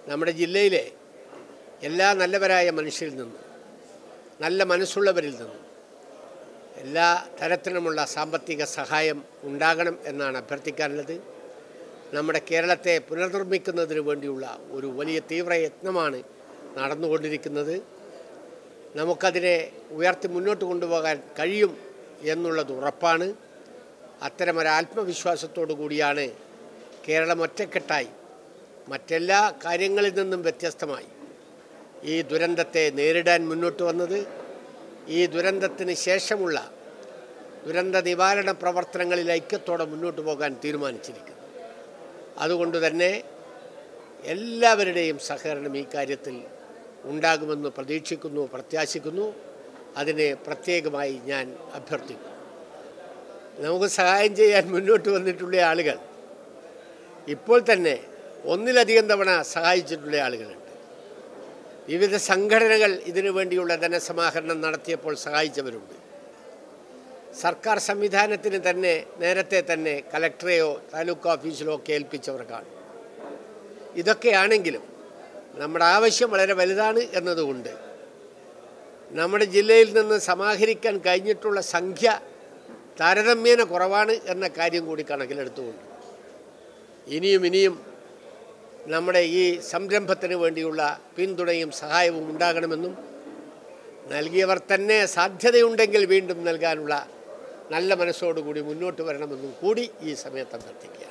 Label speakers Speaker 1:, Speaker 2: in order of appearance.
Speaker 1: നമ്മുടെ ജില്ലയിലെ എല്ലാ നല്ലവരായ മനുഷ്യരിൽ നിന്നും നല്ല മനസ്സുള്ളവരിൽ നിന്നും എല്ലാ തരത്തിലുമുള്ള സാമ്പത്തിക സഹായം ഉണ്ടാകണം എന്നാണ് അഭ്യർത്ഥിക്കാനുള്ളത് നമ്മുടെ കേരളത്തെ പുനർനിർമ്മിക്കുന്നതിന് വേണ്ടിയുള്ള ഒരു വലിയ തീവ്രയത്നമാണ് നടന്നുകൊണ്ടിരിക്കുന്നത് നമുക്കതിനെ ഉയർത്തി മുന്നോട്ട് കൊണ്ടുപോകാൻ കഴിയും എന്നുള്ളത് ഉറപ്പാണ് അത്തരമൊരു ആത്മവിശ്വാസത്തോടു കൂടിയാണ് കേരളം ഒറ്റക്കെട്ടായി മറ്റെല്ലാ കാര്യങ്ങളിൽ നിന്നും വ്യത്യസ്തമായി ഈ ദുരന്തത്തെ നേരിടാൻ മുന്നോട്ട് വന്നത് ഈ ദുരന്തത്തിന് ശേഷമുള്ള ദുരന്ത നിവാരണ പ്രവർത്തനങ്ങളിൽ ഐക്യത്തോടെ മുന്നോട്ട് പോകാൻ തീരുമാനിച്ചിരിക്കുന്നു അതുകൊണ്ട് തന്നെ എല്ലാവരുടെയും സഹകരണം ഈ കാര്യത്തിൽ ഉണ്ടാകുമെന്ന് പ്രതീക്ഷിക്കുന്നു പ്രത്യാശിക്കുന്നു അതിനെ പ്രത്യേകമായി ഞാൻ അഭ്യർത്ഥിക്കുന്നു നമുക്ക് സഹായം ചെയ്യാൻ മുന്നോട്ട് വന്നിട്ടുള്ള ആളുകൾ ഇപ്പോൾ തന്നെ ഒന്നിലധികം തവണ സഹായിച്ചിട്ടുള്ള ആളുകളുണ്ട് വിവിധ സംഘടനകൾ ഇതിനു വേണ്ടിയുള്ള ധനസമാഹരണം നടത്തിയപ്പോൾ സഹായിച്ചവരുണ്ട് സർക്കാർ സംവിധാനത്തിന് തന്നെ നേരത്തെ തന്നെ കലക്ടറെയോ താലൂക്ക് ഓഫീസിലോ ഒക്കെ ഏൽപ്പിച്ചവർ കാണും ഇതൊക്കെയാണെങ്കിലും നമ്മുടെ ആവശ്യം വളരെ വലുതാണ് എന്നതുകൊണ്ട് നമ്മുടെ ജില്ലയിൽ നിന്ന് സമാഹരിക്കാൻ കഴിഞ്ഞിട്ടുള്ള സംഖ്യ താരതമ്യേന കുറവാണ് എന്ന കാര്യം കൂടി കണക്കിലെടുത്തുകൊണ്ട് ഇനിയും ഇനിയും നമ്മുടെ ഈ സംരംഭത്തിന് വേണ്ടിയുള്ള പിന്തുണയും സഹായവും ഉണ്ടാകണമെന്നും നൽകിയവർ തന്നെ സാധ്യതയുണ്ടെങ്കിൽ വീണ്ടും നൽകാനുള്ള നല്ല മനസ്സോടുകൂടി മുന്നോട്ട് വരണമെന്നും കൂടി ഈ സമയത്ത് അഭ്യർത്ഥിക്കുക